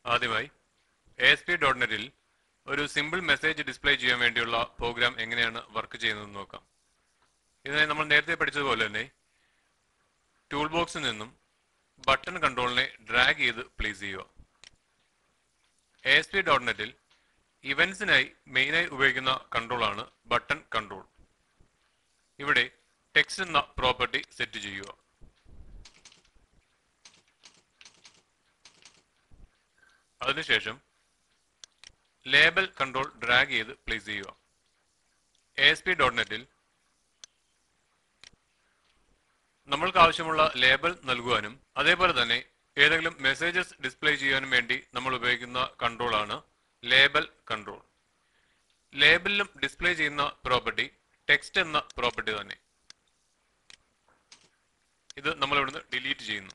ആദ്യമായി A S P dot നെറ്റിൽ ഒരു സിമ്പിൾ മെസ്സേജ് ഡിസ്പ്ലേ ചെയ്യാൻ വേണ്ടിയുള്ള പ്രോഗ്രാം എങ്ങനെയാണ് വർക്ക് ചെയ്യുന്നതെന്ന് നോക്കാം ഇതിനായി നമ്മൾ നേരത്തെ പഠിച്ചതുപോലെ തന്നെ ടൂൾ ബോക്സിൽ നിന്നും ബട്ടൺ കൺട്രോളിനെ ഡ്രാഗ് ചെയ്ത് പ്ലേസ് ചെയ്യുക എ എസ് പി ഡോട്ട് നെറ്റിൽ ഇവന്റ്സിനായി മെയിനായി ഉപയോഗിക്കുന്ന കൺട്രോളാണ് ബട്ടൺ കൺട്രോൾ ഇവിടെ ടെക്സ്റ്റ് എന്ന പ്രോപ്പർട്ടി സെറ്റ് ചെയ്യുക അതിനുശേഷം ലേബൽ കൺട്രോൾ ഡ്രാഗ് ചെയ്ത് പ്ലേസ് ചെയ്യുക എ എസ് പി ഡോട്ട് നെറ്റിൽ നമ്മൾക്ക് ആവശ്യമുള്ള ലേബൽ നൽകുവാനും അതേപോലെ തന്നെ ഏതെങ്കിലും മെസ്സേജസ് ഡിസ്പ്ലേ ചെയ്യാനും വേണ്ടി നമ്മൾ ഉപയോഗിക്കുന്ന കൺട്രോൾ ആണ് ലേബൽ കൺട്രോൾ ലേബലിലും ഡിസ്പ്ലേ ചെയ്യുന്ന പ്രോപ്പർട്ടി ടെക്സ്റ്റ് എന്ന പ്രോപ്പർട്ടി തന്നെ ഇത് നമ്മൾ ഇവിടുന്ന് ഡിലീറ്റ് ചെയ്യുന്നു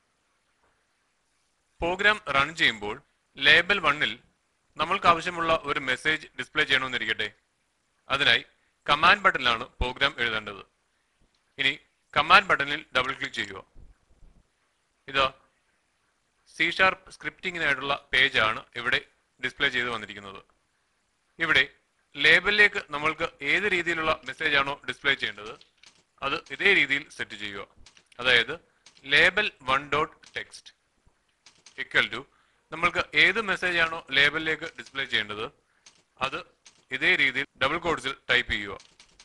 പ്രോഗ്രാം റൺ ചെയ്യുമ്പോൾ ലേബൽ വണ്ണിൽ നമ്മൾക്ക് ആവശ്യമുള്ള ഒരു മെസ്സേജ് ഡിസ്പ്ലേ ചെയ്യണമെന്നിരിക്കട്ടെ അതിനായി കമാൻഡ് ബട്ടണിലാണ് പ്രോഗ്രാം എഴുതേണ്ടത് ഇനി കമാൻഡ് ബട്ടണിൽ ഡബിൾ ക്ലിക്ക് ചെയ്യുക ഇതാ സി ഷാർപ്പ് സ്ക്രിപ്റ്റിങ്ങിനായിട്ടുള്ള പേജാണ് ഇവിടെ ഡിസ്പ്ലേ ചെയ്ത് വന്നിരിക്കുന്നത് ഇവിടെ ലേബലിലേക്ക് നമ്മൾക്ക് ഏത് രീതിയിലുള്ള മെസ്സേജ് ആണോ ഡിസ്പ്ലേ ചെയ്യേണ്ടത് അത് ഇതേ രീതിയിൽ സെറ്റ് ചെയ്യുക അതായത് label one dot text equal to നമ്മൾക്ക് ഏത് മെസ്സേജ് ആണോ ലേബലിലേക്ക് ഡിസ്പ്ലേ ചെയ്യേണ്ടത് അത് ഇതേ രീതിയിൽ ഡബിൾ കോഡ്സിൽ ടൈപ്പ് ചെയ്യുക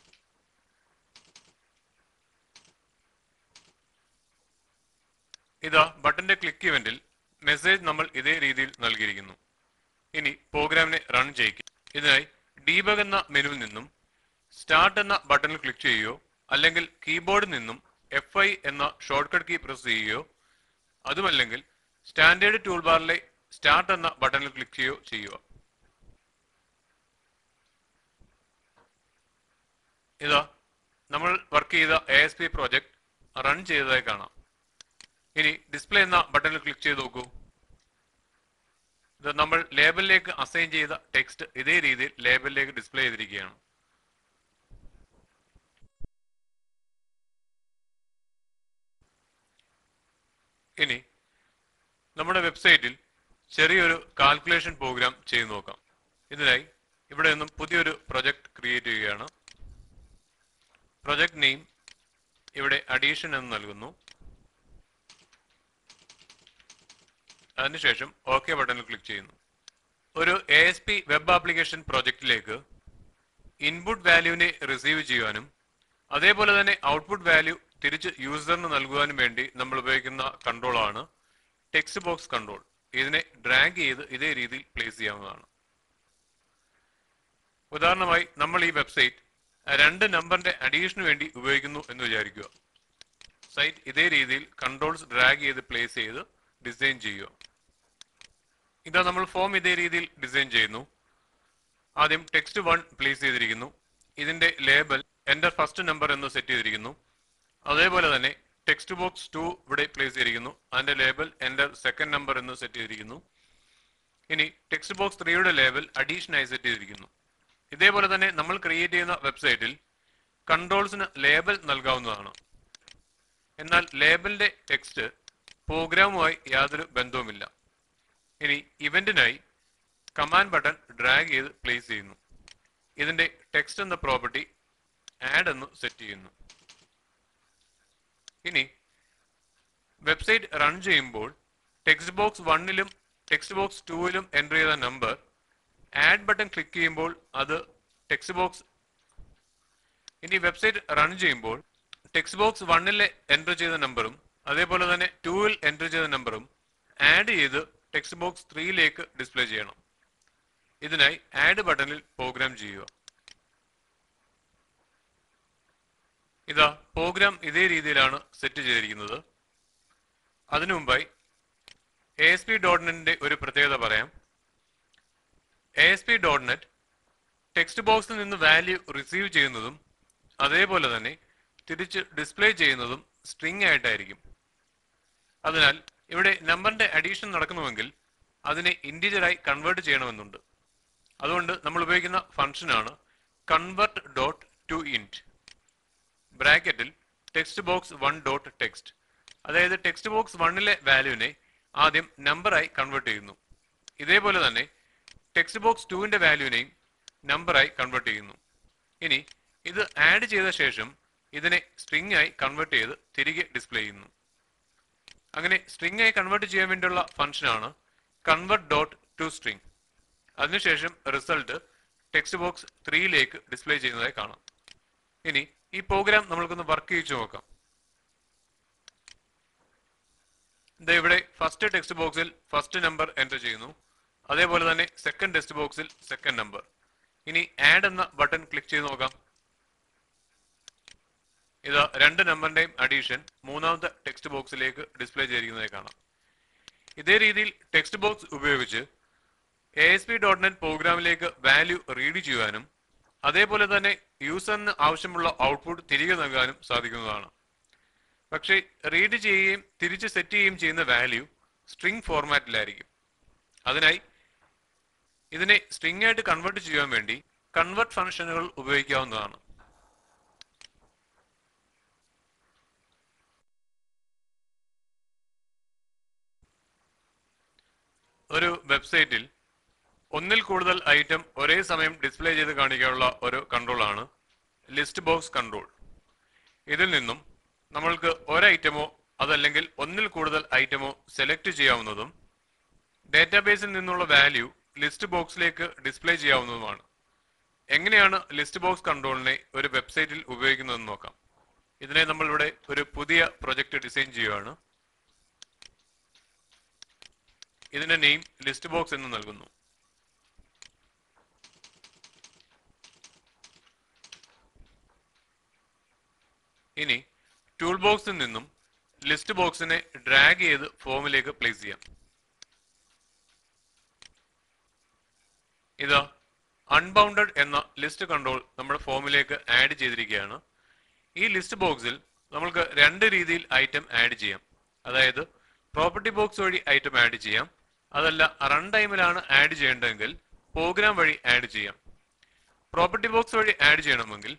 ഇതാ ബട്ടന്റെ ക്ലിക്ക് ഇവന്റിൽ മെസ്സേജ് നമ്മൾ ഇതേ രീതിയിൽ നൽകിയിരിക്കുന്നു ഇനി പ്രോഗ്രാമിനെ റൺ ചെയ്യിക്കും ഇതിനായി ഡീബഗ് എന്ന മെനുവിൽ നിന്നും സ്റ്റാർട്ട് എന്ന ബട്ടണിൽ ക്ലിക്ക് ചെയ്യുകയോ അല്ലെങ്കിൽ കീബോർഡിൽ നിന്നും എഫ് ഐ എന്ന ഷോർട്ട് കട്ട് കീ പ്രസ് ചെയ്യുകയോ അതുമല്ലെങ്കിൽ സ്റ്റാൻഡേർഡ് ടൂൾ ബാറിലെ സ്റ്റാർട്ട് എന്ന ബട്ടണിൽ ക്ലിക്ക് ചെയ്യുകയോ ചെയ്യുക ഇതാ നമ്മൾ വർക്ക് ചെയ്ത A S P project run ചെയ്തതായി കാണാം ഇനി ഡിസ്പ്ലേ എന്ന ബട്ടണിൽ ക്ലിക്ക് ചെയ്ത് നോക്കൂ ഇത് നമ്മൾ ലേബലിലേക്ക് അസൈൻ ചെയ്ത ടെക്സ്റ്റ് ഇതേ രീതിയിൽ ലേബലിലേക്ക് ഡിസ്പ്ലേ ചെയ്തിരിക്കുകയാണ് ഇനി നമ്മുടെ വെബ്സൈറ്റിൽ ചെറിയൊരു കാൽക്കുലേഷൻ പ്രോഗ്രാം ചെയ്തു നോക്കാം ഇതിനായി ഇവിടെ നിന്നും പുതിയൊരു പ്രൊജക്ട് ക്രിയേറ്റ് ചെയ്യുകയാണ് പ്രൊജക്ട് നെയിം ഇവിടെ അഡീഷൻ എന്ന് നൽകുന്നു അതിനുശേഷം ഓക്കെ ബട്ടണിൽ ക്ലിക്ക് ചെയ്യുന്നു ഒരു A S P web application പ്രോജക്റ്റിലേക്ക് ഇൻപുട്ട് വാല്യൂവിനെ റിസീവ് ചെയ്യുവാനും അതേപോലെ തന്നെ ഔട്ട്പുട്ട് വാല്യൂ തിരിച്ച് യൂസറിന് നൽകുവാനും വേണ്ടി നമ്മൾ ഉപയോഗിക്കുന്ന കൺട്രോൾ ആണ് ടെക്സ്റ്റ് ബോക്സ് കൺട്രോൾ ഇതിനെ ഡ്രാഗ് ചെയ്ത് ഇതേ രീതിയിൽ പ്ലേസ് ചെയ്യാവുന്നതാണ് ഉദാഹരണമായി നമ്മൾ ഈ വെബ്സൈറ്റ് രണ്ട് നമ്പറിന്റെ അഡീഷന് വേണ്ടി ഉപയോഗിക്കുന്നു എന്ന് വിചാരിക്കുക സൈറ്റ് ഇതേ രീതിയിൽ കൺട്രോൾസ് ഡ്രാഗ് ചെയ്ത് പ്ലേസ് ചെയ്ത് ഡിസൈൻ ചെയ്യുക ഇതാ നമ്മൾ ഫോം ഇതേ രീതിയിൽ ഡിസൈൻ ചെയ്യുന്നു ആദ്യം ടെക്സ്റ്റ് വൺ പ്ലേസ് ചെയ്തിരിക്കുന്നു ഇതിന്റെ ലേബൽ എന്റെ ഫസ്റ്റ് നമ്പർ എന്ന് സെറ്റ് ചെയ്തിരിക്കുന്നു അതേപോലെ തന്നെ ടെക്സ്റ്റ് ബോക്സ് ടു ഇവിടെ പ്ലേസ് ചെയ്തിരിക്കുന്നു അതിന്റെ ലേബൽ എന്റെ സെക്കൻഡ് നമ്പർ എന്ന് സെറ്റ് ചെയ്തിരിക്കുന്നു ഇനി ടെക്സ്റ്റ് ബോക്സ് ത്രീയുടെ ലേബൽ അഡീഷൻ ആയി സെറ്റ് ചെയ്തിരിക്കുന്നു ഇതേപോലെ തന്നെ നമ്മൾ ക്രിയേറ്റ് ചെയ്യുന്ന വെബ്സൈറ്റിൽ കൺട്രോൾസിന് ലേബൽ നൽകാവുന്നതാണ് എന്നാൽ ലേബലിന്റെ ടെക്സ്റ്റ് പ്രോഗ്രാമുമായി യാതൊരു ബന്ധവുമില്ല ഇനി ഇവന്റിനായി കമാൻഡ് ബട്ടൺ ഡ്രാഗ് ചെയ്ത് പ്ലേസ് ചെയ്യുന്നു ഇതിന്റെ ടെക്സ്റ്റ് എന്ന പ്രോപ്പർട്ടി ആഡ് എന്ന് സെറ്റ് ചെയ്യുന്നു ഇനി വെബ്സൈറ്റ് റൺ ചെയ്യുമ്പോൾ ടെക്സ്റ്റ് ബോക്സ് വണ്ണിലും ടെക്സ്റ്റ് ബോക്സ് ടൂവിലും എൻ്റർ ചെയ്ത നമ്പർ ആഡ് ബട്ടൺ ക്ലിക്ക് ചെയ്യുമ്പോൾ അത് ടെക്സ്റ്റ് ബോക്സ് ഇനി വെബ്സൈറ്റ് റൺ ചെയ്യുമ്പോൾ ടെക്സ്റ്റ് ബോക്സ് വണ്ണിലെ എൻ്റർ ചെയ്ത നമ്പറും അതേപോലെ തന്നെ ടൂവിൽ എൻ്റർ ചെയ്ത നമ്പറും ആഡ് ചെയ്ത് ടെക്സ്റ്റ് ബോക്സ് ത്രീയിലേക്ക് ഡിസ്പ്ലേ ചെയ്യണം ഇതിനായി ആഡ് ബട്ടണിൽ പ്രോഗ്രാം ചെയ്യുക ഇതാ പ്രോഗ്രാം ഇതേ രീതിയിലാണ് സെറ്റ് ചെയ്തിരിക്കുന്നത് അതിനു മുമ്പായി എ എസ് പി ഡോട്ട് നെറ്റിന്റെ ഒരു പ്രത്യേകത പറയാം A S P dot net text ബോക്സിൽ നിന്ന് വാല്യൂ റിസീവ് ചെയ്യുന്നതും അതേപോലെ തന്നെ തിരിച്ച് ഡിസ്പ്ലേ ചെയ്യുന്നതും സ്ട്രിംഗ് ആയിട്ടായിരിക്കും അതിനാൽ ഇവിടെ നമ്പറിന്റെ അഡീഷൻ നടക്കണമെങ്കിൽ അതിനെ ഇൻഡിജറായി കൺവേർട്ട് ചെയ്യണമെന്നുണ്ട് അതുകൊണ്ട് നമ്മൾ ഉപയോഗിക്കുന്ന ഫംഗ്ഷനാണ് കൺവെർട്ട് ഡോട്ട് ടു ഇൻറ്റ് ബ്രാക്കറ്റിൽ text box one dot text അതായത് ടെക്സ്റ്റ് ബോക്സ് വണ്ണിലെ വാല്യൂവിനെ ആദ്യം നമ്പറായി കൺവേർട്ട് ചെയ്യുന്നു ഇതേപോലെ തന്നെ ടെക്സ്റ്റ് ബോക്സ് ടുവിന്റെ വാല്യൂവിനെയും നമ്പറായി കൺവേർട്ട് ചെയ്യുന്നു ഇനി ഇത് ആഡ് ചെയ്ത ശേഷം ഇതിനെ സ്ട്രിംഗ് ആയി കൺവേർട്ട് ചെയ്ത് തിരികെ ഡിസ്പ്ലേ ചെയ്യുന്നു അങ്ങനെ സ്ട്രിംഗ് ആയി കൺവേർട്ട് ചെയ്യാൻ വേണ്ടിയുള്ള ഫംഗ്ഷനാണ് കൺവേർട്ട് ഡോട്ട് ടു സ്ട്രിംഗ് അതിനുശേഷം റിസൾട്ട് ടെക്സ്റ്റ് ബോക്സ് ത്രീയിലേക്ക് ഡിസ്പ്ലേ ചെയ്യുന്നതായി കാണാം ഇനി ഈ പ്രോഗ്രാം നമ്മൾക്കൊന്ന് വർക്ക് ചെയ്യിച്ചു നോക്കാം ദേ ഇവിടെ ഫസ്റ്റ് ടെക്സ്റ്റ് ബോക്സിൽ ഫസ്റ്റ് നമ്പർ എൻ്റർ ചെയ്യുന്നു അതേപോലെ തന്നെ സെക്കൻഡ് ടെക്സ്റ്റ് ബോക്സിൽ സെക്കൻഡ് നമ്പർ ഇനി ആഡ് എന്ന ബട്ടൺ ക്ലിക്ക് ചെയ്ത് നോക്കാം ഇത് രണ്ട് നമ്പറിന്റെയും അഡീഷൻ മൂന്നാമത്തെ ടെക്സ്റ്റ് ബോക്സിലേക്ക് ഡിസ്പ്ലേ ചെയ്തിരിക്കുന്നതായി കാണാം ഇതേ രീതിയിൽ ടെക്സ്റ്റ് ബോക്സ് ഉപയോഗിച്ച് A S P dot net പ്രോഗ്രാമിലേക്ക് വാല്യൂ റീഡ് ചെയ്യുവാനും അതേപോലെ തന്നെ യൂസറിന് ആവശ്യമുള്ള ഔട്ട്പുട്ട് തിരികെ നൽകാനും സാധിക്കുന്നതാണ് പക്ഷേ റീഡ് ചെയ്യുകയും തിരിച്ച് സെറ്റ് ചെയ്യുകയും ചെയ്യുന്ന വാല്യൂ സ്ട്രിംഗ് ഫോർമാറ്റിലായിരിക്കും അതിനായി ഇതിനെ സ്ട്രിംഗ് ആയിട്ട് കൺവേർട്ട് ചെയ്യാൻ വേണ്ടി കൺവേർട്ട് ഫംഗ്ഷനുകൾ ഉപയോഗിക്കാവുന്നതാണ് ഒരു വെബ്സൈറ്റിൽ ഒന്നിൽ കൂടുതൽ ഐറ്റം ഒരേ സമയം ഡിസ്പ്ലേ ചെയ്ത് കാണിക്കാനുള്ള ഒരു കൺട്രോൾ ആണ് ലിസ്റ്റ് ബോക്സ് കൺട്രോൾ ഇതിൽ നിന്നും നമ്മൾക്ക് ഒരു ഐറ്റമോ അതല്ലെങ്കിൽ ഒന്നിൽ കൂടുതൽ ഐറ്റമോ സെലക്ട് ചെയ്യാവുന്നതും ഡാറ്റാബേസിൽ നിന്നുള്ള വാല്യൂ ലിസ്റ്റ് ബോക്സിലേക്ക് ഡിസ്പ്ലേ ചെയ്യാവുന്നതുമാണ് എങ്ങനെയാണ് ലിസ്റ്റ് ബോക്സ് കൺട്രോളിനെ ഒരു വെബ്സൈറ്റിൽ ഉപയോഗിക്കുന്നതെന്ന് നോക്കാം ഇതിനെ നമ്മൾ ഇവിടെ ഒരു പുതിയ പ്രൊജക്ട് ഡിസൈൻ ചെയ്യുകയാണ് ഇതിന്റെ നെയിം ലിസ്റ്റ് ബോക്സ് എന്ന് നൽകുന്നു ഇനി ടൂൾ ബോക്സിൽ നിന്നും ലിസ്റ്റ് ബോക്സിനെ ഡ്രാഗ് ചെയ്ത് ഫോമിലേക്ക് പ്ലേസ് ചെയ്യാം ഇതാ അൺബൗണ്ടഡ് എന്ന ലിസ്റ്റ് കൺട്രോൾ നമ്മുടെ ഫോമിലേക്ക് ആഡ് ചെയ്തിരിക്കുകയാണ് ഈ ലിസ്റ്റ് ബോക്സിൽ നമ്മൾക്ക് രണ്ട് രീതിയിൽ ഐറ്റം ആഡ് ചെയ്യാം അതായത് പ്രോപ്പർട്ടി ബോക്സ് വഴി ഐറ്റം ആഡ് ചെയ്യാം അതല്ല റൺ ടൈമിലാണ് ആഡ് ചെയ്യേണ്ടതെങ്കിൽ പ്രോഗ്രാം വഴി ആഡ് ചെയ്യാം പ്രോപ്പർട്ടി ബോക്സ് വഴി ആഡ് ചെയ്യണമെങ്കിൽ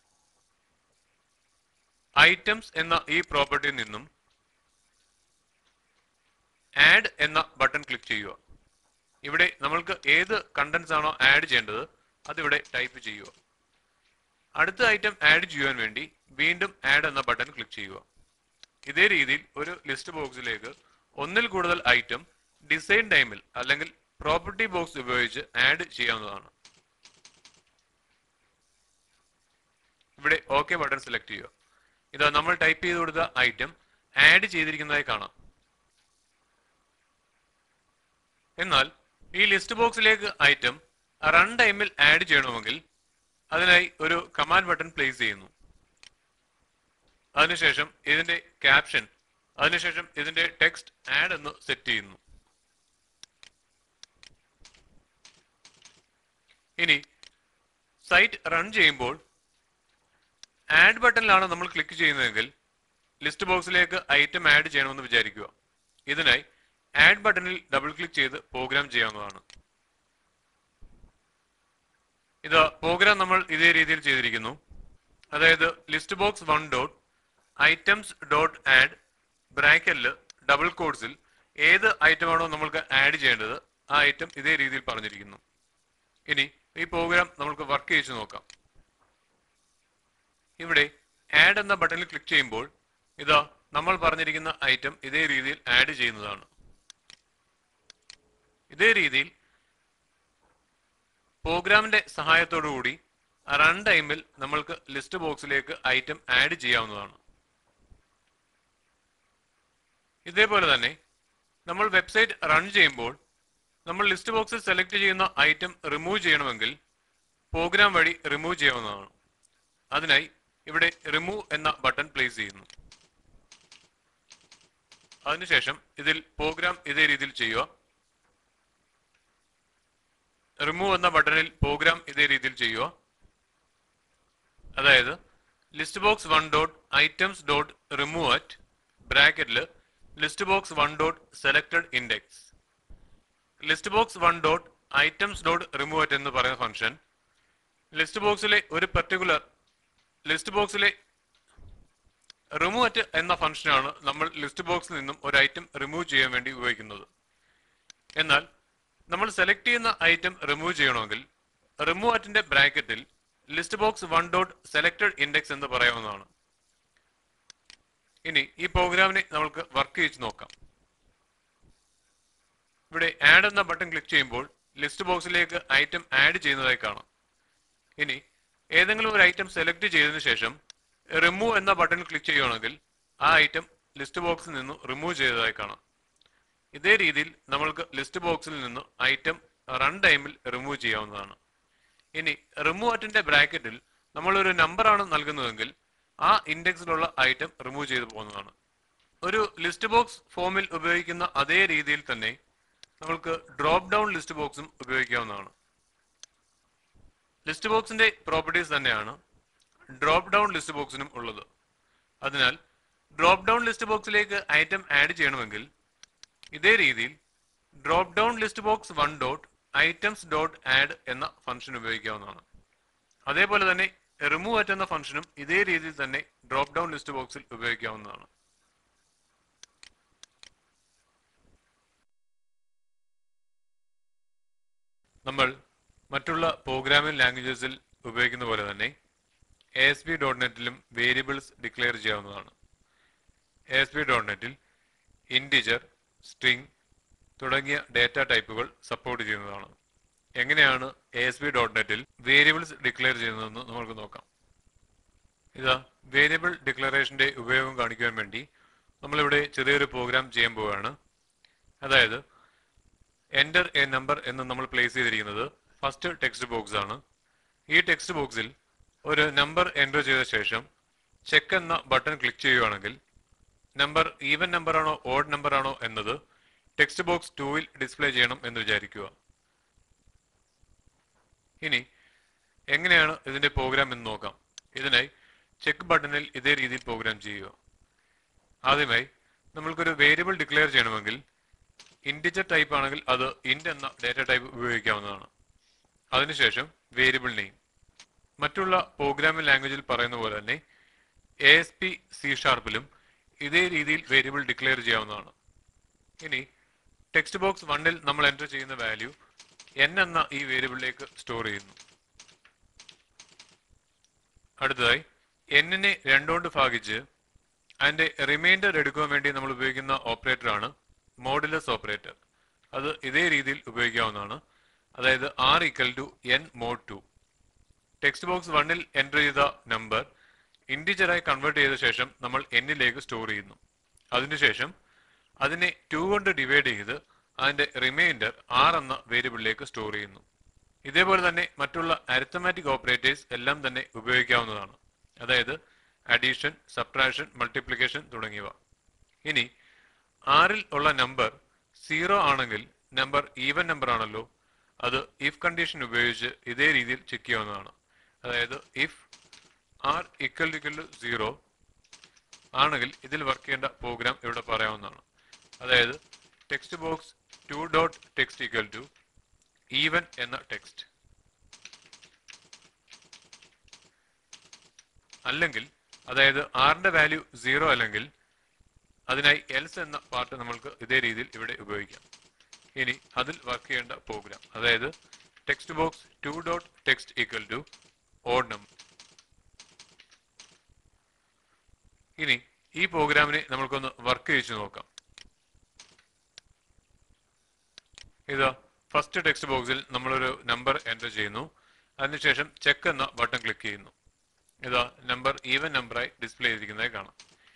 ഐറ്റംസ് എന്ന ഈ പ്രോപ്പർട്ടിയിൽ നിന്നും ആഡ് എന്ന ബട്ടൺ ക്ലിക്ക് ചെയ്യുക ഇവിടെ നമ്മൾക്ക് ഏത് കണ്ടന്റ്സ് ആണോ ആഡ് ചെയ്യേണ്ടത് അതിവിടെ ടൈപ്പ് ചെയ്യുക അടുത്ത ഐറ്റം ആഡ് ചെയ്യുവാൻ വേണ്ടി വീണ്ടും ആഡ് എന്ന ബട്ടൺ ക്ലിക്ക് ചെയ്യുക ഇതേ രീതിയിൽ ഒരു ലിസ്റ്റ് ബോക്സിലേക്ക് ഒന്നിൽ കൂടുതൽ ഐറ്റം ഡിസൈൻ ടൈമിൽ അല്ലെങ്കിൽ പ്രോപ്പർട്ടി ബോക്സ് ഉപയോഗിച്ച് ആഡ് ചെയ്യാവുന്നതാണ് ഇവിടെ ഓക്കെ ബട്ടൺ സെലക്ട് ചെയ്യുക ഇതാ നമ്മൾ ടൈപ്പ് ചെയ്ത് കൊടുത്ത ഐറ്റം ആഡ് ചെയ്തിരിക്കുന്നതായി കാണാം എന്നാൽ ഈ ലിസ്റ്റ് ബോക്സിലേക്ക് ഐറ്റം റൺ ടൈമിൽ ആഡ് ചെയ്യണമെങ്കിൽ അതിനായി ഒരു കമാൻഡ് ബട്ടൺ പ്ലേസ് ചെയ്യുന്നു അതിനുശേഷം ഇതിന്റെ ക്യാപ്ഷൻ അതിനുശേഷം ഇതിന്റെ ടെക്സ്റ്റ് ആഡ് എന്ന് സെറ്റ് ചെയ്യുന്നു ഇനി സൈറ്റ് റൺ ചെയ്യുമ്പോൾ ആഡ് ബട്ടണിലാണ് നമ്മൾ ക്ലിക്ക് ചെയ്യുന്നതെങ്കിൽ ലിസ്റ്റ് ബോക്സിലേക്ക് ഐറ്റം ആഡ് ചെയ്യണമെന്ന് വിചാരിക്കുക ഇതിനായി ആഡ് ബട്ടണിൽ ഡബിൾ ക്ലിക്ക് ചെയ്ത് പ്രോഗ്രാം ചെയ്യാവുന്നതാണ് ഇത് പ്രോഗ്രാം നമ്മൾ ഇതേ രീതിയിൽ ചെയ്തിരിക്കുന്നു അതായത് list box one dot items dot add ബ്രാക്കറ്റിൽ ഡബിൾ കോഡ്സിൽ ഏത് ഐറ്റമാണോ നമ്മൾക്ക് ആഡ് ചെയ്യേണ്ടത് ആ ഐറ്റം ഇതേ രീതിയിൽ പറഞ്ഞിരിക്കുന്നു ഇനി ഈ പ്രോഗ്രാം നമുക്ക് വർക്ക് ചെയ്യിച്ചു നോക്കാം ഇവിടെ ആഡ് എന്ന ബട്ടണിൽ ക്ലിക്ക് ചെയ്യുമ്പോൾ ഇതാ നമ്മൾ പറഞ്ഞിരിക്കുന്ന ഐറ്റം ഇതേ രീതിയിൽ ആഡ് ചെയ്യുന്നതാണ് ഇതേ രീതിയിൽ പ്രോഗ്രാമിന്റെ സഹായത്തോടുകൂടി റൺ ടൈമിൽ നമ്മൾക്ക് ലിസ്റ്റ് ബോക്സിലേക്ക് ഐറ്റം ആഡ് ചെയ്യാവുന്നതാണ് ഇതേപോലെ തന്നെ നമ്മൾ വെബ്സൈറ്റ് റൺ ചെയ്യുമ്പോൾ നമ്മൾ ലിസ്റ്റ് ബോക്സിൽ സെലക്ട് ചെയ്യുന്ന ഐറ്റം റിമൂവ് ചെയ്യണമെങ്കിൽ പ്രോഗ്രാം വഴി റിമൂവ് ചെയ്യാവുന്നതാണ് അതിനായി ഇവിടെ റിമൂവ് എന്ന ബട്ടൺ പ്ലേസ് ചെയ്യുന്നു അതിനുശേഷം ഇതിൽ പ്രോഗ്രാം ഇതേ രീതിയിൽ ചെയ്യുക റിമൂവ് എന്ന ബട്ടണിൽ പ്രോഗ്രാം ഇതേ രീതിയിൽ ചെയ്യുക അതായത് list box one dot items dot remove at ബ്രാക്കറ്റിൽ list box one dot selected index list box one dot items dot remove at എന്ന് പറയുന്ന ഫംഗ്ഷൻ ലിസ്റ്റ് ബോക്സിലെ ഒരു പെർട്ടിക്കുലർ ലിസ്റ്റ് ബോക്സിലെ റിമൂവ് അറ്റ് എന്ന ഫംഗ്ഷനാണ് നമ്മൾ ലിസ്റ്റ് ബോക്സിൽ നിന്നും ഒരു ഐറ്റം റിമൂവ് ചെയ്യാൻ വേണ്ടി ഉപയോഗിക്കുന്നത് എന്നാൽ നമ്മൾ സെലക്ട് ചെയ്യുന്ന ഐറ്റം റിമൂവ് ചെയ്യണമെങ്കിൽ റിമൂവ് അറ്റിന്റെ ബ്രാക്കറ്റിൽ list box one dot selected index എന്ന് പറയാവുന്നതാണ് ഇനി ഈ പ്രോഗ്രാമിനെ നമുക്ക് വർക്ക് ചെയ്ത് നോക്കാം ഇവിടെ ആഡ് എന്ന ബട്ടൺ ക്ലിക്ക് ചെയ്യുമ്പോൾ ലിസ്റ്റ് ബോക്സിലേക്ക് ഐറ്റം ആഡ് ചെയ്യുന്നതായി കാണാം ഇനി ഏതെങ്കിലും ഒരു ഐറ്റം സെലക്ട് ചെയ്തതിനു ശേഷം റിമൂവ് എന്ന ബട്ടൺ ക്ലിക്ക് ചെയ്യുകയാണെങ്കിൽ ആ ഐറ്റം ലിസ്റ്റ് ബോക്സിൽ നിന്ന് റിമൂവ് ചെയ്തതായി കാണാം ഇതേ രീതിയിൽ നമ്മൾക്ക് ലിസ്റ്റ് ബോക്സിൽ നിന്ന് ഐറ്റം റൺ ടൈമിൽ റിമൂവ് ചെയ്യാവുന്നതാണ് ഇനി റിമൂവ് അറ്റിന്റെ ബ്രാക്കറ്റിൽ നമ്മൾ ഒരു നമ്പറാണ് നൽകുന്നതെങ്കിൽ ആ ഇൻഡെക്സിലുള്ള ഐറ്റം റിമൂവ് ചെയ്തു പോകുന്നതാണ് ഒരു ലിസ്റ്റ് ബോക്സ് ഫോമിൽ ഉപയോഗിക്കുന്ന അതേ രീതിയിൽ തന്നെ നമുക്ക് ഡ്രോപ്പ് ഡൗൺ ലിസ്റ്റ് ബോക്സും ഉപയോഗിക്കാവുന്നതാണ് ലിസ്റ്റ് ബോക്സിന്റെ പ്രോപ്പർട്ടീസ് തന്നെയാണ് ഡ്രോപ്പ് ഡൗൺ ലിസ്റ്റ് ബോക്സിനും ഉള്ളത് അതിനാൽ ഡ്രോപ്പ് ഡൗൺ ലിസ്റ്റ് ബോക്സിലേക്ക് ഐറ്റം ആഡ് ചെയ്യണമെങ്കിൽ ഇതേ രീതിയിൽ drop down list box one dot items dot add എന്ന ഫംഗ്ഷൻ ഉപയോഗിക്കാവുന്നതാണ് അതേപോലെ തന്നെ റിമൂവ് അറ്റ് എന്ന ഫംഗ്ഷനും ഇതേ രീതിയിൽ തന്നെ ഡ്രോപ്പ് ഡൗൺ ലിസ്റ്റ് ബോക്സിൽ ഉപയോഗിക്കാവുന്നതാണ് നമ്മൾ മറ്റുള്ള പ്രോഗ്രാമിംഗ് ലാംഗ്വേജസിൽ ഉപയോഗിക്കുന്ന പോലെ തന്നെ എ എസ് ബി ഡോട്ട് നെറ്റിലും വേരിയബിൾസ് ഡിക്ലെയർ ചെയ്യാവുന്നതാണ് എ എസ് ബി ഡോട്ട് നെറ്റിൽ ഇൻറ്റിജർ സ്ട്രിംഗ് തുടങ്ങിയ ഡേറ്റ ടൈപ്പുകൾ സപ്പോർട്ട് ചെയ്യുന്നതാണ് എങ്ങനെയാണ് എ എസ് ബി ഡോട്ട് നെറ്റിൽ വേരിയബിൾസ് ഡിക്ലെയർ ചെയ്യുന്നതെന്ന് നമുക്ക് നോക്കാം ഇതാ വേരിയബിൾ ഡിക്ലറേഷന്റെ ഉപയോഗം കാണിക്കുവാൻ വേണ്ടി നമ്മളിവിടെ ചെറിയൊരു പ്രോഗ്രാം ചെയ്യാൻ പോവുകയാണ് അതായത് എൻ്റർ എ നമ്പർ എന്ന് നമ്മൾ പ്ലേസ് ചെയ്തിരിക്കുന്നത് ഫസ്റ്റ് ടെക്സ്റ്റ് ബോക്സ് ആണ് ഈ ടെക്സ്റ്റ് ബോക്സിൽ ഒരു നമ്പർ എൻ്റർ ചെയ്ത ശേഷം ചെക്ക് എന്ന ബട്ടൺ ക്ലിക്ക് ചെയ്യുകയാണെങ്കിൽ നമ്പർ ഈവൻ നമ്പർ ആണോ ഓഡ് നമ്പർ ആണോ എന്നത് ടെക്സ്റ്റ് ബോക്സ് ടൂവിൽ ഡിസ്പ്ലേ ചെയ്യണം എന്ന് വിചാരിക്കുക ഇനി എങ്ങനെയാണ് ഇതിന്റെ പ്രോഗ്രാം എന്ന് നോക്കാം ഇതിനായി ചെക്ക് ബട്ടണിൽ ഇതേ രീതിയിൽ പ്രോഗ്രാം ചെയ്യുക ആദ്യമായി നമ്മൾക്കൊരു വേരിയബിൾ ഡിക്ലെയർ ചെയ്യണമെങ്കിൽ ഇൻറ്റിജർ ടൈപ്പ് ആണെങ്കിൽ അത് ഇൻറ്റ് എന്ന ഡേറ്റ ടൈപ്പ് ഉപയോഗിക്കാവുന്നതാണ് അതിനുശേഷം വേരിയബിൾ നെയിം മറ്റുള്ള പ്രോഗ്രാമിംഗ് ലാംഗ്വേജിൽ പറയുന്ന പോലെ തന്നെ എ എസ് പി സി ഷാർപ്പിലും ഇതേ രീതിയിൽ വേരിയബിൾ ഡിക്ലെയർ ചെയ്യാവുന്നതാണ് ഇനി ടെക്സ്റ്റ് ബോക്സ് വണ്ണിൽ നമ്മൾ എൻ്റർ ചെയ്യുന്ന വാല്യൂ എൻ എന്ന ഈ വേരിയബിളിലേക്ക് സ്റ്റോർ ചെയ്യുന്നു അടുത്തതായി എന്നിനെ രണ്ടുകൊണ്ട് ഭാഗിച്ച് അതിന്റെ റിമൈൻഡർ എടുക്കുവാൻ വേണ്ടി നമ്മൾ ഉപയോഗിക്കുന്ന ഓപ്പറേറ്റർ ആണ് മോഡുലസ് ഓപ്പറേറ്റർ അത് ഇതേ രീതിയിൽ ഉപയോഗിക്കാവുന്നതാണ് അതായത് R equal to N mod two text box വണ്ണിൽ എൻ്റർ ചെയ്ത നമ്പർ ഇൻഡിജറായി കൺവേർട്ട് ചെയ്ത ശേഷം നമ്മൾ എന്നിലേക്ക് സ്റ്റോർ ചെയ്യുന്നു അതിനുശേഷം അതിനെ ടു കൊണ്ട് ഡിവൈഡ് ചെയ്ത് അതിന്റെ റിമൈൻഡർ ആർ എന്ന വേരിയബിളിലേക്ക് സ്റ്റോർ ചെയ്യുന്നു ഇതേപോലെ തന്നെ മറ്റുള്ള അരിത്തമാറ്റിക് ഓപ്പറേറ്റേഴ്സ് എല്ലാം തന്നെ ഉപയോഗിക്കാവുന്നതാണ് അതായത് അഡീഷൻ സബ്ട്രാക്ഷൻ മൾട്ടിപ്ലിക്കേഷൻ തുടങ്ങിയവ ഇനി ആറിൽ ഉള്ള നമ്പർ സീറോ ആണെങ്കിൽ നമ്പർ ഈവൻ നമ്പർ ആണല്ലോ അത് ഇഫ് കണ്ടീഷൻ ഉപയോഗിച്ച് ഇതേ രീതിയിൽ ചെക്ക് ചെയ്യാവുന്നതാണ് അതായത് if R equal equal to zero ആണെങ്കിൽ ഇതിൽ വർക്ക് ചെയ്യേണ്ട പ്രോഗ്രാം ഇവിടെ പറയാവുന്നതാണ് അതായത് text box two dot text equal to even എന്ന ടെക്സ്റ്റ് അല്ലെങ്കിൽ അതായത് ആറിന്റെ വാല്യൂ സീറോ അല്ലെങ്കിൽ അതിനായി എൽസ് എന്ന പാർട്ട് നമ്മൾക്ക് ഇതേ രീതിയിൽ ഇവിടെ ഉപയോഗിക്കാം ഇനി അതിൽ വർക്ക് ചെയ്യേണ്ട പ്രോഗ്രാം അതായത് text box two dot text equal to odd number ഇനി ഈ പ്രോഗ്രാമിനെ നമ്മൾക്കൊന്ന് വർക്ക് ചെയ്യിച്ചു നോക്കാം ഇതാ ഫസ്റ്റ് ടെക്സ്റ്റ് ബോക്സിൽ നമ്മളൊരു നമ്പർ എൻ്റർ ചെയ്യുന്നു അതിനുശേഷം ചെക്ക് എന്ന ബട്ടൺ ക്ലിക്ക് ചെയ്യുന്നു ഇതാ നമ്പർ ഈവൻ നമ്പറായി ഡിസ്പ്ലേ ചെയ്തിരിക്കുന്നതായി കാണാം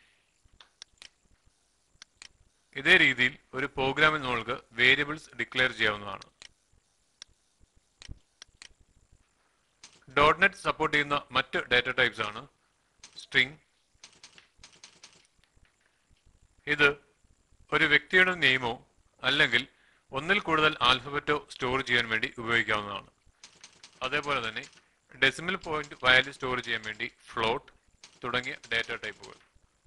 ഇതേ രീതിയിൽ ഒരു പ്രോഗ്രാമിൽ നമ്മൾക്ക് വേരിയബിൾസ് ഡിക്ലെയർ ചെയ്യാവുന്നതാണ് ഡോട്ട് നെറ്റ് സപ്പോർട്ട് ചെയ്യുന്ന മറ്റ് ഡാറ്റ ടൈപ്സ് ആണ് സ്ട്രിംഗ് ഇത് ഒരു വ്യക്തിയുടെ നെയിമോ അല്ലെങ്കിൽ ഒന്നിൽ കൂടുതൽ ആൽഫബറ്റോ സ്റ്റോർ ചെയ്യാൻ വേണ്ടി ഉപയോഗിക്കാവുന്നതാണ് അതേപോലെ തന്നെ ഡെസിമൽ പോയിന്റ് വാല്യൂ സ്റ്റോർ ചെയ്യാൻ വേണ്ടി ഫ്ലോട്ട് തുടങ്ങിയ ഡാറ്റ ടൈപ്പുകൾ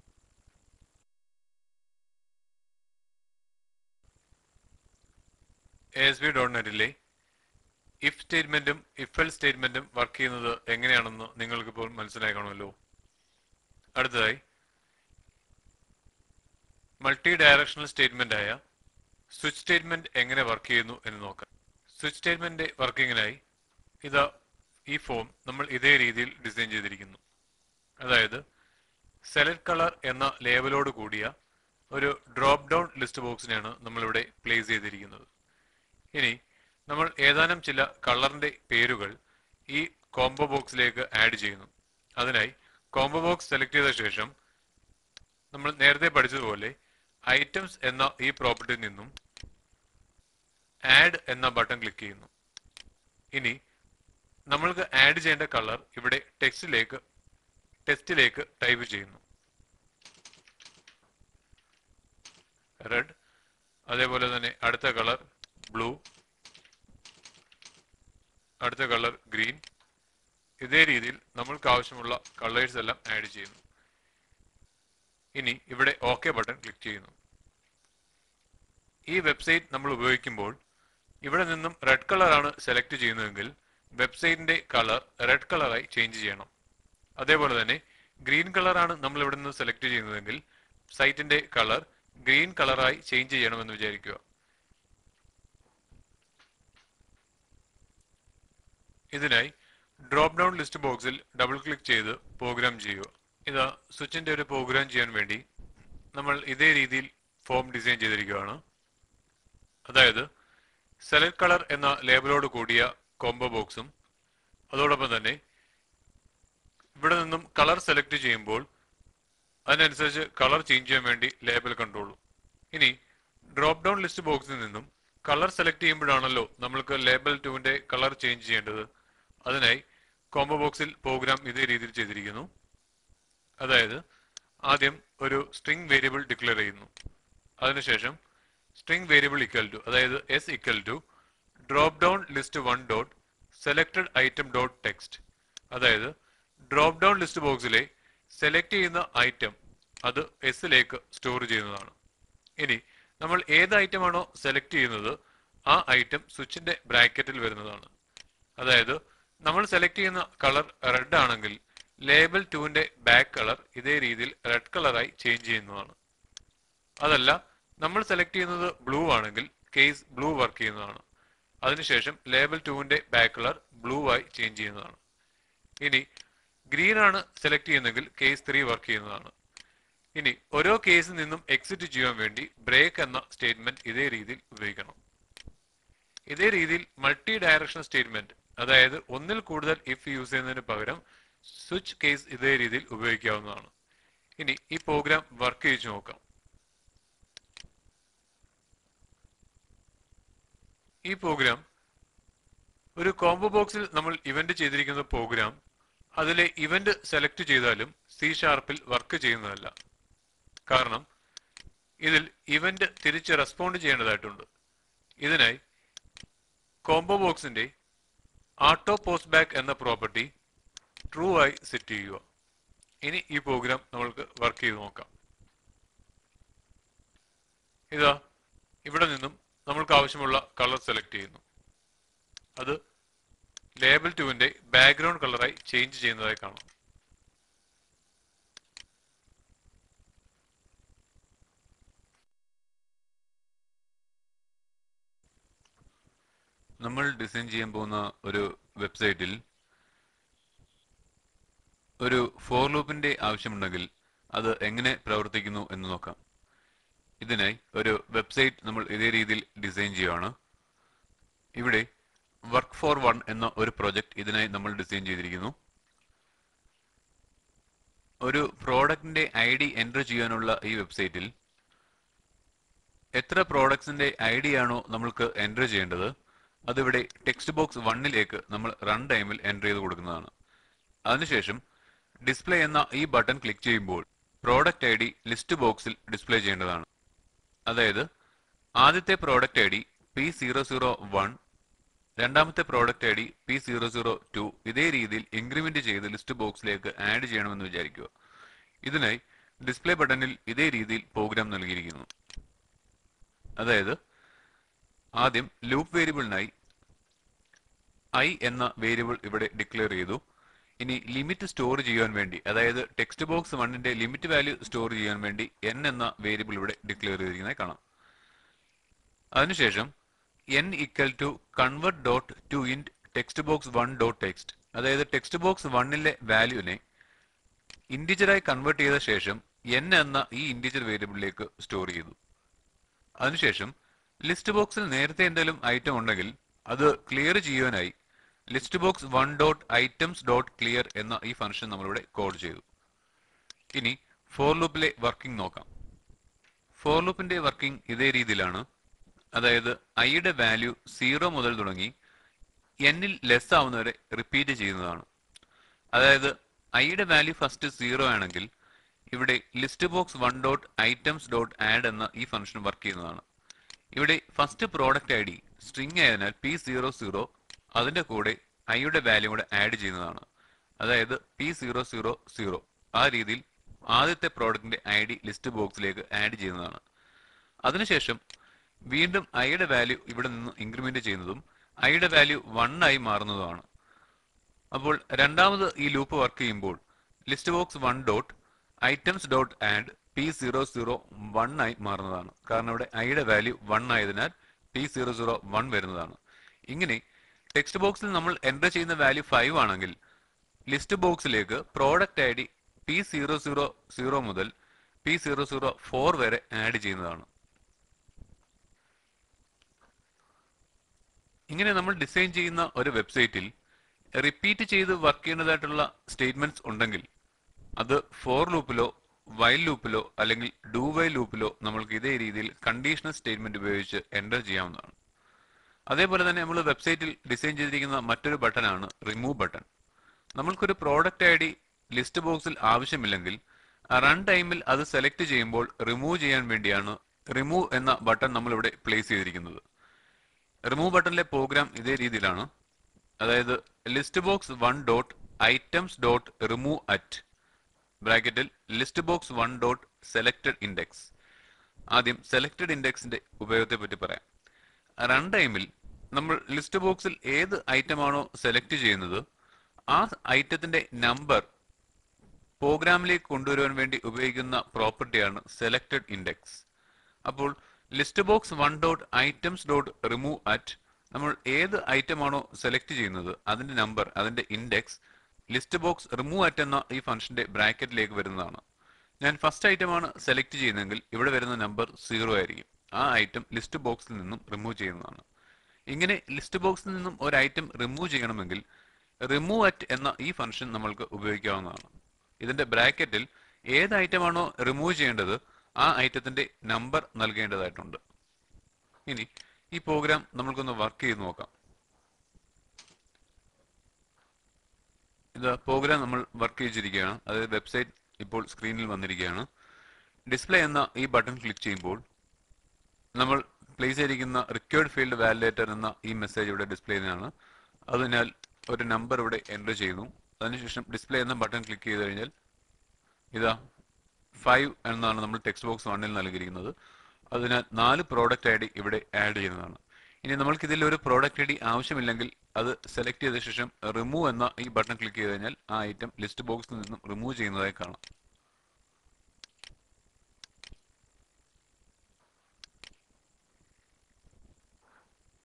എ എസ് ബി ഡോട്ട് നെറ്റിലെ ഇഫ് സ്റ്റേറ്റ്മെന്റും ഇഫ് എൽ സ്റ്റേറ്റ്മെന്റും വർക്ക് ചെയ്യുന്നത് എങ്ങനെയാണെന്ന് നിങ്ങൾക്ക് ഇപ്പോൾ മനസ്സിലായി കാണുമല്ലോ അടുത്തതായി മൾട്ടി ഡയറക്ഷണൽ സ്റ്റേറ്റ്മെന്റ് ആയ സ്വിച്ച് സ്റ്റേറ്റ്മെന്റ് എങ്ങനെ വർക്ക് ചെയ്യുന്നു എന്ന് നോക്കാം സ്വിച്ച് സ്റ്റേറ്റ്മെന്റ് വർക്കിങ്ങിനായി ഇതാ ഈ ഫോം നമ്മൾ ഇതേ രീതിയിൽ ഡിസൈൻ ചെയ്തിരിക്കുന്നു അതായത് സെലക്ട് കളർ എന്ന ലേബലോട് കൂടിയ ഒരു ഡ്രോപ്പ് ഡൗൺ ലിസ്റ്റ് ബോക്സിനെയാണ് നമ്മളിവിടെ പ്ലേസ് ചെയ്തിരിക്കുന്നത് ഇനി നമ്മൾ ഏതാനും ചില കളറിന്റെ പേരുകൾ ഈ കോംബോ ബോക്സിലേക്ക് ആഡ് ചെയ്യുന്നു അതിനായി കോംബോ ബോക്സ് സെലക്ട് ചെയ്ത ശേഷം നമ്മൾ നേരത്തെ പഠിച്ചതുപോലെ ഐറ്റംസ് എന്ന ഈ പ്രോപ്പർട്ടിയിൽ നിന്നും ആഡ് എന്ന ബട്ടൺ ക്ലിക്ക് ചെയ്യുന്നു ഇനി നമ്മൾക്ക് ആഡ് ചെയ്യേണ്ട കളർ ഇവിടെ ടെക്സ്റ്റിലേക്ക് ടെക്സ്റ്റിലേക്ക് ടൈപ്പ് ചെയ്യുന്നു റെഡ് അതേപോലെ തന്നെ അടുത്ത കളർ ബ്ലൂ അടുത്ത കളർ ഗ്രീൻ ഇതേ രീതിയിൽ നമ്മൾക്ക് ആവശ്യമുള്ള കളേഴ്സ് എല്ലാം ആഡ് ചെയ്യുന്നു ഇനി ഇവിടെ ഓക്കെ ബട്ടൺ ക്ലിക്ക് ചെയ്യുന്നു ഈ വെബ്സൈറ്റ് നമ്മൾ ഉപയോഗിക്കുമ്പോൾ ഇവിടെ നിന്നും റെഡ് കളർ ആണ് സെലക്ട് ചെയ്യുന്നതെങ്കിൽ വെബ്സൈറ്റിന്റെ കളർ റെഡ് കളറായി ചേഞ്ച് ചെയ്യണം അതേപോലെ തന്നെ ഗ്രീൻ കളറാണ് നമ്മൾ ഇവിടെ നിന്ന് സെലക്ട് ചെയ്യുന്നതെങ്കിൽ സൈറ്റിന്റെ കളർ ഗ്രീൻ കളറായി ചേഞ്ച് ചെയ്യണമെന്ന് വിചാരിക്കുക ഇതിനായി ഡ്രോപ്പ് ഡൗൺ ലിസ്റ്റ് ബോക്സിൽ ഡബിൾ ക്ലിക്ക് ചെയ്ത് പ്രോഗ്രാം ചെയ്യുക ഇതാ സ്വിച്ചിന്റെ ഒരു പ്രോഗ്രാം ചെയ്യാൻ വേണ്ടി നമ്മൾ ഇതേ രീതിയിൽ ഫോം ഡിസൈൻ ചെയ്തിരിക്കുകയാണ് അതായത് സെലക്ട് കളർ എന്ന ലേബലോട് കൂടിയ കോംബോ ബോക്സും അതോടൊപ്പം തന്നെ ഇവിടെ നിന്നും കളർ സെലക്ട് ചെയ്യുമ്പോൾ അതിനനുസരിച്ച് കളർ ചേഞ്ച് ചെയ്യാൻ വേണ്ടി ലേബൽ കണ്ടോളൂ ഇനി ഡ്രോപ്പ് ഡൗൺ ലിസ്റ്റ് ബോക്സിൽ നിന്നും കളർ സെലക്ട് ചെയ്യുമ്പോഴാണല്ലോ നമ്മൾക്ക് ലേബൽ ടുവിന്റെ കളർ ചേഞ്ച് ചെയ്യേണ്ടത് അതിനായി കോംബോ ബോക്സിൽ പ്രോഗ്രാം ഇതേ രീതിയിൽ ചെയ്തിരിക്കുന്നു അതായത് ആദ്യം ഒരു സ്ട്രിംഗ് വേരിയബിൾ ഡിക്ലെയർ ചെയ്യുന്നു അതിനുശേഷം സ്ട്രിംഗ് വേരിയബിൾ ഇക്വൽ ടു അതായത് S equal to drop down list one dot selected item dot text അതായത് ഡ്രോപ്പ് ഡൗൺ ലിസ്റ്റ് ബോക്സിലെ സെലക്ട് ചെയ്യുന്ന ഐറ്റം അത് എസിലേക്ക് സ്റ്റോർ ചെയ്യുന്നതാണ് ഇനി നമ്മൾ ഏത് ഐറ്റം ആണോ സെലക്ട് ചെയ്യുന്നത് ആ ഐറ്റം സ്വിച്ചിന്റെ ബ്രാക്കറ്റിൽ വരുന്നതാണ് അതായത് നമ്മൾ സെലക്ട് ചെയ്യുന്ന കളർ റെഡ് ആണെങ്കിൽ ലേബൽ ടുവിന്റെ ബാക്ക് കളർ ഇതേ രീതിയിൽ റെഡ് കളറായി ചേഞ്ച് ചെയ്യുന്നതാണ് അതല്ല നമ്മൾ സെലക്ട് ചെയ്യുന്നത് ബ്ലൂ ആണെങ്കിൽ കേസ് ബ്ലൂ വർക്ക് ചെയ്യുന്നതാണ് അതിനുശേഷം ലേബൽ ടുവിന്റെ ബാക്ക് കളർ ബ്ലൂ ആയി ചേഞ്ച് ചെയ്യുന്നതാണ് ഇനി ഗ്രീൻ ആണ് സെലക്ട് ചെയ്യുന്നതെങ്കിൽ കേസ് ത്രീ വർക്ക് ചെയ്യുന്നതാണ് ഇനി ഓരോ കേസിൽ നിന്നും എക്സിറ്റ് ചെയ്യാൻ വേണ്ടി ബ്രേക്ക് എന്ന സ്റ്റേറ്റ്മെന്റ് ഇതേ രീതിയിൽ ഉപയോഗിക്കണം ഇതേ രീതിയിൽ മൾട്ടി ഡയറക്ഷൻ സ്റ്റേറ്റ്മെന്റ് അതായത് ഒന്നിൽ കൂടുതൽ ഇഫ് യൂസ് ചെയ്യുന്നതിന് പകരം സ്വിച്ച് കേസ് ഇതേ രീതിയിൽ ഉപയോഗിക്കാവുന്നതാണ് ഇനി ഈ പ്രോഗ്രാം വർക്ക് ചെയ്ത് നോക്കാം ഈ പ്രോഗ്രാം ഒരു കോംബോ ബോക്സിൽ നമ്മൾ ഇവന്റ് ചെയ്തിരിക്കുന്ന പ്രോഗ്രാം അതിലെ ഇവന്റ് സെലക്ട് ചെയ്താലും സി ഷാർപ്പിൽ വർക്ക് ചെയ്യുന്നതല്ല കാരണം ഇതിൽ ഇവന്റ് തിരിച്ച് റെസ്പോണ്ട് ചെയ്യേണ്ടതായിട്ടുണ്ട് ഇതിനായി കോംബോ ബോക്സിന്റെ ആട്ടോ പോസ്റ്റ് ബാക്ക് എന്ന പ്രോപ്പർട്ടി ട്രൂ ആയി സെറ്റ് ചെയ്യുക ഇനി ഈ പ്രോഗ്രാം നമ്മൾക്ക് വർക്ക് ചെയ്ത് നോക്കാം ഇതാ ഇവിടെ നിന്നും നമ്മൾക്ക് ആവശ്യമുള്ള കളർ സെലക്ട് ചെയ്യുന്നു അത് ലേബൽ ടുവിന്റെ ബാക്ക്ഗ്രൗണ്ട് കളറായി ചേഞ്ച് ചെയ്യുന്നതായി കാണാം നമ്മൾ ഡിസൈൻ ചെയ്യാൻ പോകുന്ന ഒരു വെബ്സൈറ്റിൽ ഒരു ഫോർ ലൂപ്പിന്റെ ആവശ്യമുണ്ടെങ്കിൽ അത് എങ്ങനെ പ്രവർത്തിക്കുന്നു എന്ന് നോക്കാം ഇതിനായി ഒരു വെബ്സൈറ്റ് നമ്മൾ ഇതേ രീതിയിൽ ഡിസൈൻ ചെയ്യുകയാണ് ഇവിടെ വർക്ക് ഫോർ വൺ എന്ന ഒരു പ്രൊജക്ട് ഇതിനായി നമ്മൾ ഡിസൈൻ ചെയ്തിരിക്കുന്നു ഒരു പ്രോഡക്റ്റിന്റെ ഐ ഡി എൻ്റർ ചെയ്യാനുള്ള ഈ വെബ്സൈറ്റിൽ എത്ര പ്രോഡക്ട്സിന്റെ ഐ ഡി ആണോ നമ്മൾക്ക് എൻ്റർ ചെയ്യേണ്ടത് അതിവിടെ ടെക്സ്റ്റ് ബോക്സ് വണ്ണിലേക്ക് നമ്മൾ റൺ ടൈമിൽ എൻ്റർ ചെയ്ത് കൊടുക്കുന്നതാണ് അതിനുശേഷം ഡിസ്പ്ലേ എന്ന ഈ ബട്ടൺ ക്ലിക്ക് ചെയ്യുമ്പോൾ പ്രോഡക്റ്റ് ഐ ഡി ലിസ്റ്റ് ബോക്സിൽ ഡിസ്പ്ലേ ചെയ്യേണ്ടതാണ് അതായത് ആദ്യത്തെ product I D P zero zero one രണ്ടാമത്തെ product I D P zero zero two ഇതേ രീതിയിൽ ഇൻക്രിമെന്റ് ചെയ്ത് ലിസ്റ്റ് ബോക്സിലേക്ക് ആഡ് ചെയ്യണമെന്ന് വിചാരിക്കുക ഇതിനായി ഡിസ്പ്ലേ ബട്ടണിൽ ഇതേ രീതിയിൽ പ്രോഗ്രാം നൽകിയിരിക്കുന്നു അതായത് ആദ്യം ലൂപ്പ് വേരിയബിളിനായി ഐ എന്ന വേരിയബിൾ ഇവിടെ ഡിക്ലെയർ ചെയ്തു ഇനി ലിമിറ്റ് സ്റ്റോർ ചെയ്യാൻ വേണ്ടി അതായത് ടെക്സ്റ്റ് ബോക്സ് വണ്ണിന്റെ ലിമിറ്റ് വാല്യൂ സ്റ്റോർ ചെയ്യാൻ വേണ്ടി എൻ എന്ന വേരിയബിൾ ഇവിടെ ഡിക്ലെയർ ചെയ്തിരിക്കുന്നതായി കാണാം അതിനുശേഷം N equal to convert dot to int text box one dot text അതായത് ടെക്സ്റ്റ് ബോക്സ് വണ്ണിലെ വാല്യൂവിനെ ഇൻഡിജറായി കൺവേർട്ട് ചെയ്ത ശേഷം എൻ എന്ന ഈ ഇൻഡിജർ വേരിയബിളിലേക്ക് സ്റ്റോർ ചെയ്തു അതിനുശേഷം ലിസ്റ്റ് ബോക്സിൽ നേരത്തെ എന്തെങ്കിലും ഐറ്റം ഉണ്ടെങ്കിൽ അത് ക്ലിയർ ചെയ്യുവാനായി list box one dot items dot clear എന്ന ഈ ഫംഗ്ഷൻ നമ്മളിവിടെ കോഡ് ചെയ്തു ഇനി ഫോർ ലൂപ്പിലെ വർക്കിംഗ് നോക്കാം ഫോർ ലൂപ്പിന്റെ വർക്കിംഗ് ഇതേ രീതിയിലാണ് അതായത് ഐയുടെ വാല്യൂ സീറോ മുതൽ തുടങ്ങി എന്നിൽ ലെസ് ആവുന്നവരെ റിപ്പീറ്റ് ചെയ്യുന്നതാണ് അതായത് ഐയുടെ വാല്യൂ ഫസ്റ്റ് സീറോ ആണെങ്കിൽ ഇവിടെ list box one dot items dot add എന്ന ഈ ഫംഗ്ഷൻ വർക്ക് ചെയ്യുന്നതാണ് ഇവിടെ first product I D string ആയതിനാൽ പി സീറോ സീറോ അതിന്റെ കൂടെ ഐയുടെ വാല്യൂ കൂടെ ആഡ് ചെയ്യുന്നതാണ് അതായത് പി സീറോ സീറോ സീറോ ആ രീതിയിൽ ആദ്യത്തെ പ്രോഡക്റ്റിന്റെ ഐ ഡി ലിസ്റ്റ് ബോക്സിലേക്ക് ആഡ് ചെയ്യുന്നതാണ് അതിനുശേഷം വീണ്ടും ഐയുടെ വാല്യൂ ഇവിടെ നിന്ന് ഇൻക്രിമെന്റ് ചെയ്യുന്നതും ഐയുടെ വാല്യൂ വൺ ആയി മാറുന്നതുമാണ് അപ്പോൾ രണ്ടാമത് ഈ ലൂപ്പ് വർക്ക് ചെയ്യുമ്പോൾ list box one dot items dot add P zero zero one ആയി മാറുന്നതാണ് കാരണം ഇവിടെ ഐയുടെ വാല്യൂ വൺ ആയതിനാൽ പി സീറോ സീറോ വൺ വരുന്നതാണ് ഇങ്ങനെ ടെക്സ്റ്റ് ബോക്സിൽ നമ്മൾ എൻ്റർ ചെയ്യുന്ന വാല്യൂ ഫൈവ് ആണെങ്കിൽ ലിസ്റ്റ് ബോക്സിലേക്ക് product I D P zero zero zero മുതൽ പി സീറോ സീറോ ഫോർ വരെ ആഡ് ചെയ്യുന്നതാണ് ഇങ്ങനെ നമ്മൾ ഡിസൈൻ ചെയ്യുന്ന ഒരു വെബ്സൈറ്റിൽ റിപ്പീറ്റ് ചെയ്ത് വർക്ക് ചെയ്യുന്നതായിട്ടുള്ള സ്റ്റേറ്റ്മെന്റ്സ് ഉണ്ടെങ്കിൽ അത് ഫോർ ലൂപ്പിലോ വൈൽ ലൂപ്പിലോ അല്ലെങ്കിൽ ഡു വൈൽ ലൂപ്പിലോ നമ്മൾക്ക് ഇതേ രീതിയിൽ കണ്ടീഷണൽ സ്റ്റേറ്റ്മെന്റ് ഉപയോഗിച്ച് എൻ്റർ ചെയ്യാവുന്നതാണ് അതേപോലെ തന്നെ നമ്മൾ വെബ്സൈറ്റിൽ ഡിസൈൻ ചെയ്തിരിക്കുന്ന മറ്റൊരു ബട്ടണാണ് റിമൂവ് ബട്ടൺ നമ്മൾക്കൊരു പ്രോഡക്റ്റ് ഐ ഡി ലിസ്റ്റ് ബോക്സിൽ ആവശ്യമില്ലെങ്കിൽ റൺ ടൈമിൽ അത് സെലക്ട് ചെയ്യുമ്പോൾ റിമൂവ് ചെയ്യാൻ വേണ്ടിയാണ് റിമൂവ് എന്ന ബട്ടൺ നമ്മളിവിടെ പ്ലേസ് ചെയ്തിരിക്കുന്നത് റിമൂവ് ബട്ടണിലെ പ്രോഗ്രാം ഇതേ രീതിയിലാണ് അതായത് list box one dot items dot remove at ബ്രാക്കറ്റിൽ list box one dot selected index ആദ്യം സെലക്ടഡ് ഇൻഡെക്സിന്റെ ഉപയോഗത്തെ പറ്റി പറയാം റൺ ടൈമിൽ നമ്മൾ ലിസ്റ്റ് ബോക്സിൽ ഏത് ഐറ്റമാണോ സെലക്ട് ചെയ്യുന്നത് ആ ഐറ്റത്തിന്റെ നമ്പർ പ്രോഗ്രാമിലേക്ക് കൊണ്ടുവരുവാൻ വേണ്ടി ഉപയോഗിക്കുന്ന പ്രോപ്പർട്ടിയാണ് സെലക്ടഡ് ഇൻഡെക്സ് അപ്പോൾ list box one dot items dot remove at നമ്മൾ ഏത് ഐറ്റം ആണോ സെലക്ട് ചെയ്യുന്നത് അതിന്റെ നമ്പർ അതിന്റെ index list box remove at എന്ന ഈ ഫംഗ്ഷന്റെ ബ്രാക്കറ്റിലേക്ക് വരുന്നതാണ് ഞാൻ ഫസ്റ്റ് ഐറ്റം ആണ് സെലക്ട് ചെയ്യുന്നതെങ്കിൽ ഇവിടെ വരുന്ന നമ്പർ സീറോ ആയിരിക്കും ആ ഐറ്റം ലിസ്റ്റ് ബോക്സിൽ നിന്നും റിമൂവ് ചെയ്യുന്നതാണ് ഇങ്ങനെ ലിസ്റ്റ് ബോക്സിൽ നിന്നും ഒരു ഐറ്റം റിമൂവ് ചെയ്യണമെങ്കിൽ റിമൂവ് അറ്റ് എന്ന ഈ ഫംഗ്ഷൻ നമ്മൾക്ക് ഉപയോഗിക്കാവുന്നതാണ് ഇതിന്റെ ബ്രാക്കറ്റിൽ ഏത് ഐറ്റമാണോ റിമൂവ് ചെയ്യേണ്ടത് ആ ഐറ്റത്തിന്റെ നമ്പർ നൽകേണ്ടതായിട്ടുണ്ട് ഇനി ഈ പ്രോഗ്രാം നമ്മൾക്കൊന്ന് വർക്ക് ചെയ്ത് നോക്കാം ഇത് പ്രോഗ്രാം നമ്മൾ വർക്ക് ചെയ്തിരിക്കുകയാണ് അതായത് വെബ്സൈറ്റ് ഇപ്പോൾ സ്ക്രീനിൽ വന്നിരിക്കുകയാണ് ഡിസ്പ്ലേ എന്ന ഈ ബട്ടൺ ക്ലിക്ക് ചെയ്യുമ്പോൾ നമ്മൾ പ്ലേസ് ചെയ്തിരിക്കുന്ന റിക്വേർഡ് ഫീൽഡ് വാലിഡേറ്റർ എന്ന ഈ മെസ്സേജ് ഇവിടെ ഡിസ്പ്ലേ ചെയ്യുന്നതാണ് അതിനാൽ ഒരു നമ്പർ ഇവിടെ എൻ്റർ ചെയ്യുന്നു അതിനുശേഷം ഡിസ്പ്ലേ എന്ന ബട്ടൺ ക്ലിക്ക് ചെയ്ത് കഴിഞ്ഞാൽ ഇതാ ഫൈവ് എന്നാണ് നമ്മൾ ടെക്സ്റ്റ് ബോക്സ് വണ്ണിൽ നൽകിയിരിക്കുന്നത് അതിനാൽ നാല് പ്രോഡക്റ്റ് ഐ ഡി ഇവിടെ ആഡ് ചെയ്യുന്നതാണ് ഇനി നമ്മൾക്ക് ഇതിൽ ഒരു പ്രോഡക്റ്റ് ഐ ഡി ആവശ്യമില്ലെങ്കിൽ അത് സെലക്ട് ചെയ്ത ശേഷം റിമൂവ് എന്ന ഈ ബട്ടൺ ക്ലിക്ക് ചെയ്ത് കഴിഞ്ഞാൽ ആ ഐറ്റം ലിസ്റ്റ് ബോക്സിൽ നിന്നും റിമൂവ് ചെയ്യുന്നതായി കാണാം